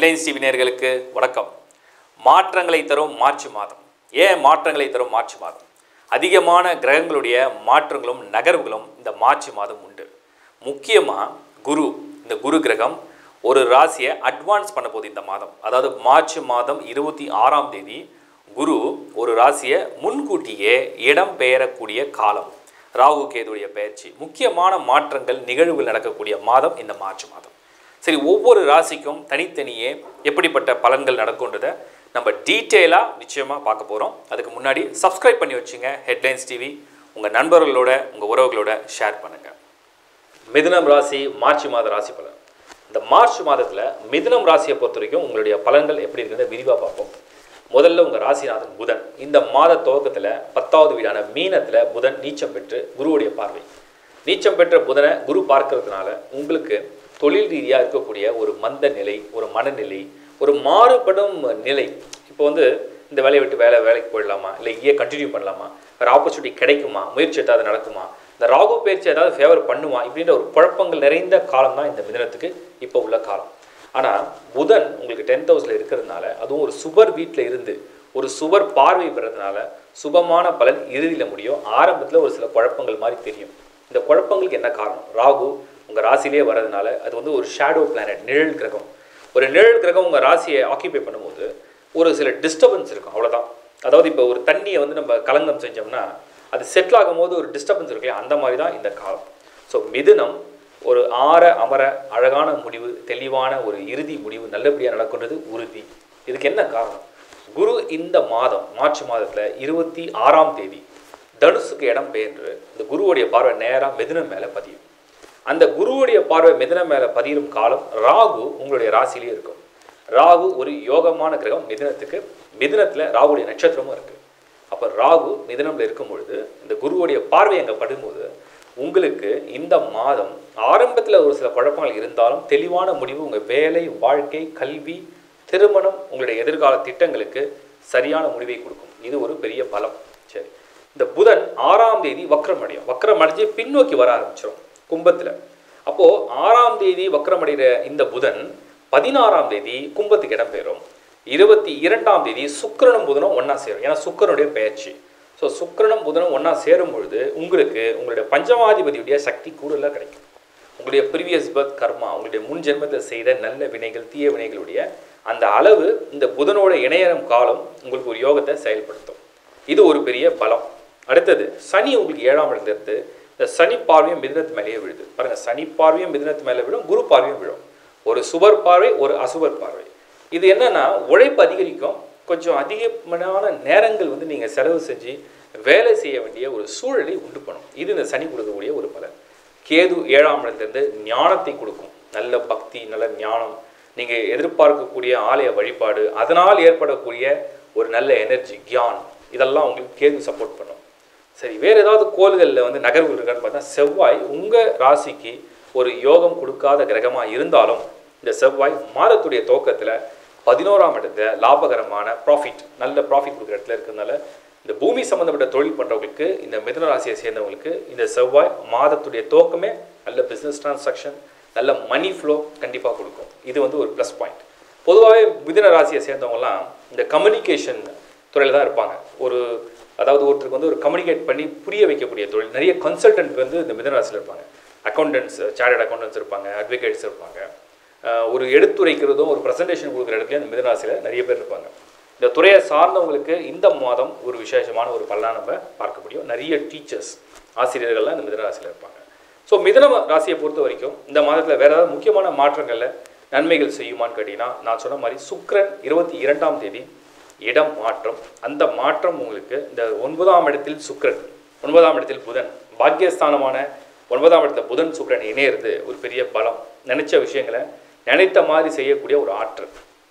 Headlines TV நேயர்களுக்கு வணக்கம் மாற்றங்களை தரும் மார்ச் மாதம் ஏன் மாற்றங்களை தரும் மார்ச் மாதம் அதிகமான கிரகங்களுடைய மாற்றங்களும் நகர்வுகளும் இந்த மார்ச் மாதம் உண்டு முக்கியமாக குரு இந்த குரு கிரகம் ஒரு ராசியை அட்வான்ஸ் பண்ண போகுது இந்த மாதம் அதாவது மார்ச் மாதம் இருபத்தி ஆறாம் தேதி குரு ஒரு ராசியை முன்கூட்டியே இடம் பெயரக்கூடிய காலம் ராகு கேதுடைய பயிற்சி முக்கியமான மாற்றங்கள் நிகழ்வுகள் நடக்கக்கூடிய மாதம் இந்த மார்ச் மாதம் சரி ஒவ்வொரு ராசிக்கும் தனித்தனியே எப்படிப்பட்ட பலன்கள் நடக்கும்ன்றதை நம்ம டீட்டெயிலாக நிச்சயமாக பார்க்க போகிறோம் அதுக்கு முன்னாடி சப்ஸ்கிரைப் பண்ணி வச்சுங்க ஹெட்லைன்ஸ் டிவி உங்கள் நண்பர்களோட உங்கள் உறவுகளோட ஷேர் பண்ணுங்கள் மிதுனம் ராசி மார்ச் மாத ராசி பலன் இந்த மார்ச் மாதத்தில் மிதுனம் ராசியை பொறுத்த வரைக்கும் உங்களுடைய பலன்கள் எப்படி இருக்குன்னு விரிவாக பார்ப்போம் முதல்ல உங்கள் ராசிநாதன் புதன் இந்த மாத துவக்கத்தில் பத்தாவது வீடான மீனத்தில் புதன் நீச்சம் பெற்று குருவுடைய பார்வை நீச்சம் பெற்ற புதனை குரு பார்க்கறதுனால உங்களுக்கு தொழில் ரீதியாக இருக்கக்கூடிய ஒரு மந்த நிலை ஒரு மனநிலை ஒரு மாறுபடும் நிலை இப்போ வந்து இந்த வேலையை விட்டு வேலை வேலைக்கு போயிடலாமா இல்லை இங்கே கண்டினியூ பண்ணலாமா வேறு ஆப்பர்ச்சுனிட்டி கிடைக்குமா முயற்சி ஏதாவது நடக்குமா இந்த ராகு பயிற்சி ஏதாவது ஃபேவர் பண்ணுமா இப்படின்ற ஒரு குழப்பங்கள் நிறைந்த காலம் தான் இந்த மிதனத்துக்கு இப்போ உள்ள காலம் ஆனால் புதன் உங்களுக்கு டென்த் ஹவுஸில் இருக்கிறதுனால அதுவும் ஒரு சுபர் வீட்டில் இருந்து ஒரு சுவர் பார்வை பெறதுனால சுபமான பலன் இறுதியில் முடியும் ஆரம்பத்தில் ஒரு சில குழப்பங்கள் மாதிரி தெரியும் இந்த குழப்பங்களுக்கு என்ன காரணம் ராகு உங்கள் ராசியிலே வர்றதுனால அது வந்து ஒரு ஷேடோ பிளானட் நிழல் கிரகம் ஒரு நிழல் கிரகம் உங்கள் ராசியை ஆக்கியபை பண்ணும்போது ஒரு சில டிஸ்டர்பன்ஸ் இருக்கும் அவ்வளோதான் அதாவது இப்போ ஒரு தண்ணியை வந்து நம்ம கலங்கம் செஞ்சோம்னா அது செட்டில் ஆகும்போது ஒரு டிஸ்டர்பன்ஸ் இருக்கு இல்லையா? அந்த மாதிரி தான் இந்த காலம் ஸோ மிதுனம் ஒரு ஆற அமர அழகான முடிவு தெளிவான ஒரு இறுதி முடிவு நல்லபடியாக நடக்குன்றது உறுதி இதுக்கு என்ன காரணம் குரு இந்த மாதம் மார்ச் மாதத்தில் இருபத்தி ஆறாம் தேதி தனுசுக்கு இடம் பெயர்ந்து இந்த குருவுடைய பார்வை நேராக மிதுனம் மேலே பதியும் அந்த குருவுடைய பார்வை மிதுனம் மேலே பதியும் காலம் ராகு உங்களுடைய ராசியிலே இருக்கும் ராகு ஒரு யோகமான கிரகம் மிதுனத்துக்கு மிதுனத்தில் ராகுடைய நட்சத்திரமும் இருக்குது அப்போ ராகு மிதுனம்ல இருக்கும் பொழுது இந்த குருவுடைய பார்வை அங்கே படும்போது உங்களுக்கு இந்த மாதம் ஆரம்பத்தில் ஒரு சில குழப்பங்கள் இருந்தாலும் தெளிவான முடிவு உங்கள் வேலை வாழ்க்கை கல்வி திருமணம் உங்களுடைய எதிர்கால திட்டங்களுக்கு சரியான முடிவை கொடுக்கும் இது ஒரு பெரிய பலம் சரி இந்த புதன் ஆறாம் தேதி வக்ரம் அடையும் வக்ரம் அடைஞ்சு பின்னோக்கி வர ஆரம்பிச்சிடும் கும்பத்தில் அப்போது ஆறாம் தேதி வக்ரம் அடைகிற இந்த புதன் பதினாறாம் தேதி கும்பத்துக்கு இடம் பெறும் இருபத்தி இரண்டாம் தேதி சுக்கிரனும் புதனும் ஒன்றா சேரும் ஏன்னா சுக்கிரனுடைய பெயர்ச்சி ஸோ சுக்கிரனும் புதனும் ஒன்றா சேரும் பொழுது உங்களுக்கு உங்களுடைய பஞ்சமாதிபதியுடைய சக்தி கூடுதலாக கிடைக்கும் உங்களுடைய ப்ரீவியஸ் பர்த் கர்மா உங்களுடைய முன் ஜென்மத்தில் செய்த நல்ல வினைகள் தீய வினைகளுடைய அந்த அளவு இந்த புதனோட இணையறம் காலம் உங்களுக்கு ஒரு யோகத்தை செயல்படுத்தும் இது ஒரு பெரிய பலம் அடுத்தது சனி உங்களுக்கு ஏழாம் இடத்துல இருந்து இந்த சனி பார்வையும் மிதுனத்து மேலேயே விழுது பாருங்க சனி பார்வையும் மிதுனத்து மேலே விழும் குரு பார்வையும் விழும் ஒரு சுபர் பார்வை ஒரு அசுபர் பார்வை இது என்னன்னா உழைப்பு அதிகரிக்கும் கொஞ்சம் அதிகமான நேரங்கள் வந்து நீங்கள் செலவு செஞ்சு வேலை செய்ய வேண்டிய ஒரு சூழலை உண்டு பண்ணும் இது இந்த சனி கொடுக்கக்கூடிய ஒரு பலன் கேது ஏழாம் இடத்துலேருந்து ஞானத்தை கொடுக்கும் நல்ல பக்தி நல்ல ஞானம் நீங்கள் எதிர்பார்க்கக்கூடிய ஆலய வழிபாடு அதனால் ஏற்படக்கூடிய ஒரு நல்ல எனர்ஜி கியான் இதெல்லாம் உங்களுக்கு கேது சப்போர்ட் பண்ணும் சரி வேறு ஏதாவது கோள்களில் வந்து நகர்வுகள் இருக்கான்னு பார்த்தா செவ்வாய் உங்கள் ராசிக்கு ஒரு யோகம் கொடுக்காத கிரகமாக இருந்தாலும் இந்த செவ்வாய் மாதத்துடைய துவக்கத்தில் பதினோராம் இடத்துல லாபகரமான ப்ராஃபிட் நல்ல ப்ராஃபிட் கொடுக்குற இடத்துல இருக்கிறதுனால இந்த பூமி சம்மந்தப்பட்ட தொழில் பண்ணுறவங்களுக்கு இந்த மிதுன ராசியை சேர்ந்தவங்களுக்கு இந்த செவ்வாய் மாதத்துடைய துவக்கமே நல்ல பிஸ்னஸ் டிரான்சாக்ஷன் நல்ல மணி ஃப்ளோ கண்டிப்பாக கொடுக்கும் இது வந்து ஒரு ப்ளஸ் பாயிண்ட் பொதுவாகவே மிதுன ராசியை சேர்ந்தவங்கலாம் இந்த கம்யூனிகேஷன் துறையில் தான் இருப்பாங்க ஒரு அதாவது ஒருத்தருக்கு வந்து ஒரு கம்யூனிகேட் பண்ணி புரிய வைக்கக்கூடிய தொழில் நிறைய கன்சல்டன்ட் வந்து இந்த மிதுன ராசியில் இருப்பாங்க அக்கௌண்டன்ஸ் சார்ட்டட் அக்கௌண்டன்ஸ் இருப்பாங்க அட்வொகேட்ஸ் இருப்பாங்க அஹ் ஒரு எடுத்துரைக்கிறதும் ஒரு ப்ரெசன்டேஷன் கொடுக்குற இடத்துல இந்த மிதராசியில் நிறைய பேர் இருப்பாங்க இந்த துறையை சார்ந்தவங்களுக்கு இந்த மாதம் ஒரு விசேஷமான ஒரு பலனாக நம்ம பார்க்க முடியும் நிறைய டீச்சர்ஸ் ஆசிரியர்கள்லாம் இந்த மிதனராசியில் இருப்பாங்க ஸோ மிதன ராசியை பொறுத்த வரைக்கும் இந்த மாதத்தில் வேறு ஏதாவது முக்கியமான மாற்றங்களில் நன்மைகள் செய்யுமான்னு கேட்டிங்கன்னா நான் சொன்ன மாதிரி சுக்கிரன் இருபத்தி இரண்டாம் தேதி இடம் மாற்றம் அந்த மாற்றம் உங்களுக்கு இந்த ஒன்பதாம் இடத்தில் சுக்கிரன் ஒன்பதாம் இடத்தில் புதன் பாக்கியஸ்தானமான ஒன்பதாம் இடத்துல புதன் சுக்கிரன் இணையிறது ஒரு பெரிய பலம் நினைச்ச விஷயங்களை நினைத்த மாதிரி செய்யக்கூடிய ஒரு ஆற்றல்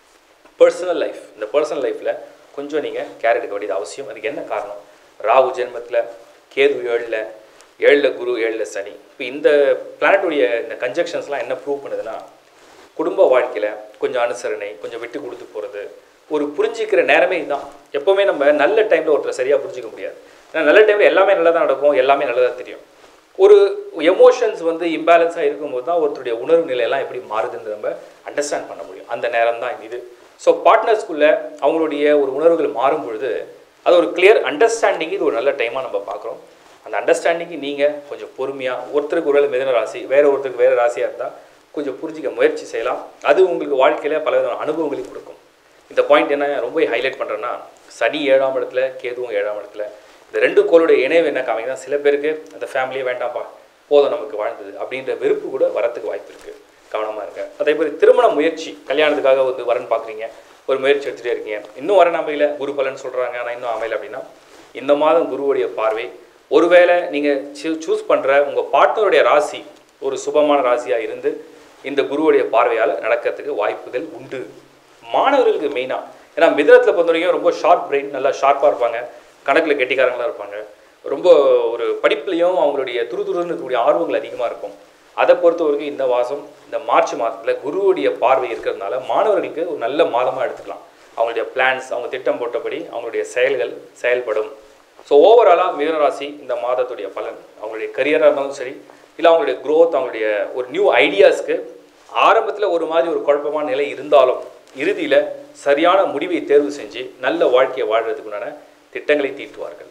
பர்சனல் லைஃப் இந்த பர்சனல் லைஃப்பில் கொஞ்சம் நீங்கள் கேர் எடுக்க வேண்டியது அவசியம் அதுக்கு என்ன காரணம் ராகு ஜென்மத்தில் கேது ஏழில் ஏழில் குரு ஏழில் சனி இப்போ இந்த பிளானட்டுடைய இந்த கன்ஜெக்ஷன்ஸ்லாம் என்ன ப்ரூவ் பண்ணுதுன்னா குடும்ப வாழ்க்கையில் கொஞ்சம் அனுசரணை கொஞ்சம் விட்டு கொடுத்து போகிறது ஒரு புரிஞ்சிக்கிற நேரமே இதுதான் எப்போவுமே நம்ம நல்ல டைமில் ஒருத்தரை சரியாக புரிஞ்சிக்க முடியாது ஏன்னா நல்ல டைமில் எல்லாமே நல்லதாக நடக்கும் எல்லாமே நல்லதாக தெரியும் ஒரு எமோஷன்ஸ் வந்து இம்பேலன்ஸாக இருக்கும்போது தான் ஒருத்தருடைய உணர்வு நிலையெல்லாம் எப்படி மாறுதுன்னு நம்ம அண்டர்ஸ்டாண்ட் பண்ண முடியும் அந்த நேரம் தான் இது ஸோ பார்ட்னர்ஸ்குள்ள அவங்களுடைய ஒரு உணர்வுகள் மாறும் பொழுது அது ஒரு கிளியர் அண்டர்ஸ்டாண்டிங் இது ஒரு நல்ல டைமாக நம்ம பார்க்குறோம் அந்த அண்டர்ஸ்டாண்டிங்கு நீங்கள் கொஞ்சம் பொறுமையாக ஒருத்தருக்கு ஒரு மிதன ராசி வேற ஒருத்தருக்கு வேறு ராசியாக இருந்தால் கொஞ்சம் புரிஞ்சிக்க முயற்சி செய்யலாம் அது உங்களுக்கு வாழ்க்கையில் பல விதமான அனுபவங்களை கொடுக்கும் இந்த பாயிண்ட் என்ன ரொம்ப ஹைலைட் பண்ணுறேன்னா சனி ஏழாம் இடத்துல கேதுவும் ஏழாம் இடத்துல இந்த ரெண்டு கோளுடைய இணைவு என்ன காமிக்குதுன்னா சில பேருக்கு அந்த ஃபேமிலியே வேண்டாம்ப்பா போதும் நமக்கு வாழ்ந்தது அப்படின்ற வெறுப்பு கூட வரத்துக்கு வாய்ப்பு இருக்குது கவனமாக இருங்க அதே மாதிரி திருமண முயற்சி கல்யாணத்துக்காக வந்து வரன் பார்க்குறீங்க ஒரு முயற்சி எடுத்துகிட்டே இருக்கீங்க இன்னும் வரன் அமையல குரு பலன் சொல்கிறாங்க ஆனால் இன்னும் அமையல அப்படின்னா இந்த மாதம் குருவுடைய பார்வை ஒருவேளை நீங்கள் சூஸ் பண்ணுற உங்கள் பார்ட்னருடைய ராசி ஒரு சுபமான ராசியாக இருந்து இந்த குருவுடைய பார்வையால் நடக்கிறதுக்கு வாய்ப்புகள் உண்டு மாணவர்களுக்கு மெயினாக ஏன்னா மிதனத்தில் பொறுத்த வரைக்கும் ரொம்ப ஷார்ப் பிரெயின் நல்லா ஷார்ப்பாக இருப்பாங்க கணக்கில் கெட்டிக்காரங்களாக இருப்பாங்க ரொம்ப ஒரு படிப்புலையும் அவங்களுடைய துருதுருன்னு இருக்கக்கூடிய ஆர்வங்கள் அதிகமாக இருக்கும் அதை பொறுத்த வரைக்கும் இந்த மாதம் இந்த மார்ச் மாதத்தில் குருவுடைய பார்வை இருக்கிறதுனால மாணவர்களுக்கு ஒரு நல்ல மாதமாக எடுத்துக்கலாம் அவங்களுடைய பிளான்ஸ் அவங்க திட்டம் போட்டபடி அவங்களுடைய செயல்கள் செயல்படும் ஸோ ஓவராலாக மிதனராசி இந்த மாதத்துடைய பலன் அவங்களுடைய கரியராக இருந்தாலும் சரி இல்லை அவங்களுடைய க்ரோத் அவங்களுடைய ஒரு நியூ ஐடியாஸ்க்கு ஆரம்பத்தில் ஒரு மாதிரி ஒரு குழப்பமான நிலை இருந்தாலும் இறுதியில் சரியான முடிவை தேர்வு செஞ்சு நல்ல வாழ்க்கையை வாழ்கிறதுக்கு உண்டான திட்டங்களை தீட்டுவார்கள்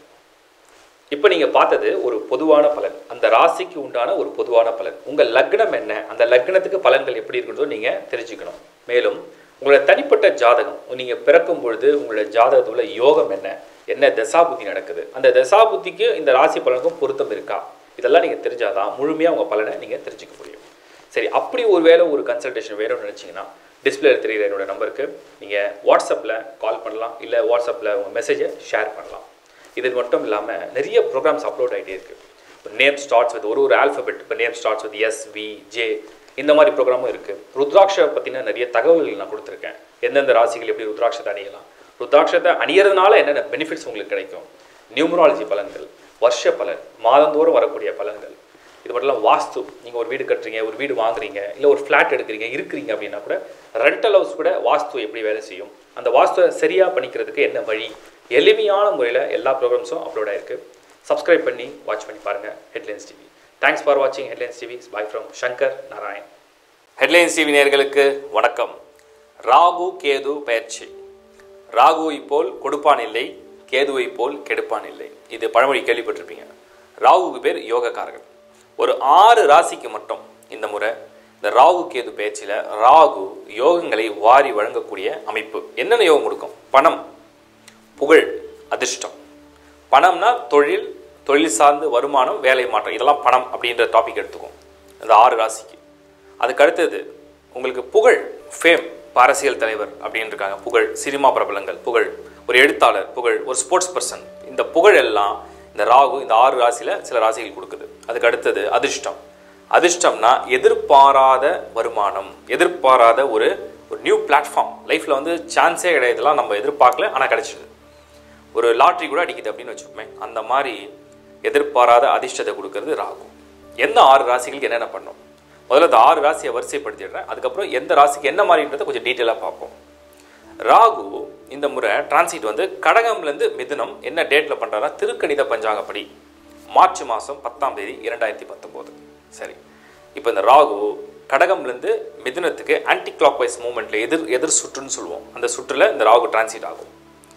இப்போ நீங்கள் பார்த்தது ஒரு பொதுவான பலன் அந்த ராசிக்கு உண்டான ஒரு பொதுவான பலன் உங்கள் லக்னம் என்ன அந்த லக்னத்துக்கு பலன்கள் எப்படி இருக்குன்றதோ நீங்கள் தெரிஞ்சுக்கணும் மேலும் உங்களோட தனிப்பட்ட ஜாதகம் நீங்கள் பிறக்கும் பொழுது உங்களோட ஜாதகத்தில் உள்ள யோகம் என்ன என்ன தசாபுத்தி நடக்குது அந்த தசாபுத்திக்கு இந்த ராசி பலனுக்கும் பொருத்தம் இருக்கா இதெல்லாம் நீங்கள் தெரிஞ்சாதான் முழுமையாக உங்கள் பலனை நீங்கள் தெரிஞ்சுக்க முடியும் சரி அப்படி ஒரு வேளை ஒரு கன்சல்டேஷன் வேணும்னு நினச்சிங்கன்னா டிஸ்பிளே தெரியுற என்னோட நம்பருக்கு நீங்கள் வாட்ஸ்அப்பில் கால் பண்ணலாம் இல்லை வாட்ஸ்அப்பில் உங்கள் மெசேஜை ஷேர் பண்ணலாம் இது மட்டும் இல்லாமல் நிறைய ப்ரோக்ராம்ஸ் அப்லோட் ஆகிட்டே இருக்குது நேம் ஸ்டார்ட்ஸ் வித் ஒரு ஒரு ஆல்ஃபபெட் இப்போ name starts with S V J இந்த மாதிரி ப்ரோக்ராமும் இருக்குது ருத்ராட்சை பற்றின நிறைய தகவல்கள் நான் கொடுத்துருக்கேன் எந்தெந்த ராசிகள் எப்படி ருத்ராட்சத்தை அணியலாம் ருத்ராட்சத்தை அணியறதுனால என்னென்ன பெனிஃபிட்ஸ் உங்களுக்கு கிடைக்கும் நியூமராலஜி பலன்கள் வருஷ பலன் மாதந்தோறும் வரக்கூடிய பலன்கள் இது மட்டும் இல்லாமல் வாஸ்து நீங்கள் ஒரு வீடு கட்டுறீங்க ஒரு வீடு வாங்குறீங்க இல்லை ஒரு ஃப்ளாட் எடுக்கிறீங்க இருக்கிறீங்க அப்படின்னா கூட ரெண்டல் ஹவுஸ் கூட வாஸ்து எப்படி வேலை செய்யும் அந்த வாஸ்துவை சரியாக பண்ணிக்கிறதுக்கு என்ன வழி எளிமையான முறையில் எல்லா ப்ரோக்ராம்ஸும் அப்லோட் ஆயிருக்கு சப்ஸ்கிரைப் பண்ணி வாட்ச் பண்ணி பாருங்கள் ஹெட்லைன்ஸ் டிவி தேங்க்ஸ் ஃபார் வாட்சிங் headlines TV bye from Shankar Narayan headlines TV நேர்களுக்கு வணக்கம் ராகு கேது பயிற்சி ராகுவை போல் கொடுப்பான் இல்லை கேதுவை போல் கெடுப்பான் இல்லை இது பழமொழி கேள்விப்பட்டிருப்பீங்க ராகுவுக்கு பேர் யோகக்காரர்கள் ஒரு ஆறு ராசிக்கு மட்டும் இந்த முறை இந்த ராகு கேது பேச்சில் ராகு யோகங்களை வாரி வழங்கக்கூடிய அமைப்பு என்னென்ன யோகம் கொடுக்கும் பணம் புகழ் அதிர்ஷ்டம் பணம்னா தொழில் தொழில் சார்ந்து வருமானம் வேலை மாற்றம் இதெல்லாம் பணம் அப்படின்ற டாபிக் எடுத்துக்கும் இந்த ஆறு ராசிக்கு அதுக்கு அடுத்தது உங்களுக்கு புகழ் ஃபேம் அரசியல் தலைவர் அப்படின்னு இருக்காங்க புகழ் சினிமா பிரபலங்கள் புகழ் ஒரு எழுத்தாளர் புகழ் ஒரு ஸ்போர்ட்ஸ் பர்சன் இந்த புகழ் எல்லாம் இந்த ராகு இந்த ஆறு ராசியில் சில ராசிகள் கொடுக்குது அதுக்கு அடுத்தது அதிர்ஷ்டம் அதிர்ஷ்டம்னா எதிர்பாராத வருமானம் எதிர்பாராத ஒரு ஒரு நியூ பிளாட்ஃபார்ம் லைஃப்பில் வந்து சான்ஸே கிடையாது இதெல்லாம் நம்ம எதிர்பார்க்கல ஆனால் கிடைச்சிது ஒரு லாட்ரி கூட அடிக்குது அப்படின்னு வச்சுக்கோமே அந்த மாதிரி எதிர்பாராத அதிர்ஷ்டத்தை கொடுக்கறது ராகு எந்த ஆறு ராசிகளுக்கு என்னென்ன பண்ணும் முதல்ல இந்த ஆறு ராசியை வரிசைப்படுத்திடுறேன் அதுக்கப்புறம் எந்த ராசிக்கு என்ன மாதிரின்றதை கொஞ்சம் டீட்டெயிலாக பார்ப்போம் ராகு இந்த முறை டிரான்சிட் வந்து கடகம்லேருந்து மிதுனம் என்ன டேட்டில் பண்ணுறாருன்னா திருக்கணித பஞ்சாங்கப்படி மார்ச் மாதம் பத்தாம் தேதி இரண்டாயிரத்தி பத்தொம்போது சரி இப்போ இந்த ராகு கடகம்லேருந்து மிதுனத்துக்கு ஆன்டி கிளாக் வைஸ் மூமெண்ட்டில் எதிர் எதிர் சுற்றுன்னு சொல்லுவோம் அந்த சுற்றில் இந்த ராகு டிரான்சிட் ஆகும்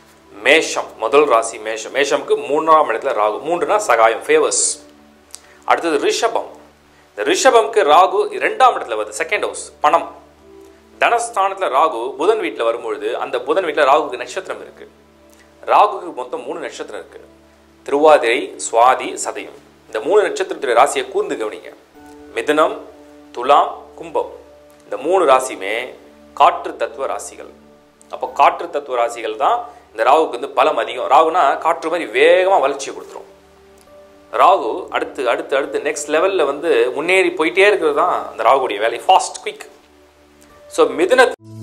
மேஷம் முதல் ராசி மேஷம் மேஷம்க்கு மூணாம் இடத்துல ராகு மூன்றுனா சகாயம் ஃபேவர்ஸ் அடுத்தது ரிஷபம் இந்த ரிஷபம்க்கு ராகு இரண்டாம் இடத்துல வருது செகண்ட் ஹவுஸ் பணம் தனஸ்தானத்தில் ராகு புதன் வீட்டில் வரும்பொழுது அந்த புதன் வீட்டில் ராகுக்கு நட்சத்திரம் இருக்கு ராகுக்கு மொத்தம் மூணு நட்சத்திரம் இருக்கு திருவாதிரை சுவாதி சதயம் இந்த மூணு நட்சத்திரத்துடைய ராசியை கூர்ந்து கவனிங்க மிதுனம் துலாம் கும்பம் இந்த மூணு ராசியுமே காற்று தத்துவ ராசிகள் அப்போ காற்று தத்துவ ராசிகள் தான் இந்த ராகுக்கு வந்து பலம் அதிகம் ராகுனா காற்று மாதிரி வேகமாக வளர்ச்சியை கொடுத்துரும் ராகு அடுத்து அடுத்து அடுத்து நெக்ஸ்ட் லெவலில் வந்து முன்னேறி போயிட்டே இருக்கிறது தான் அந்த ராகுடைய வேலை ஃபாஸ்ட் குயிக் ஸோ மிதுன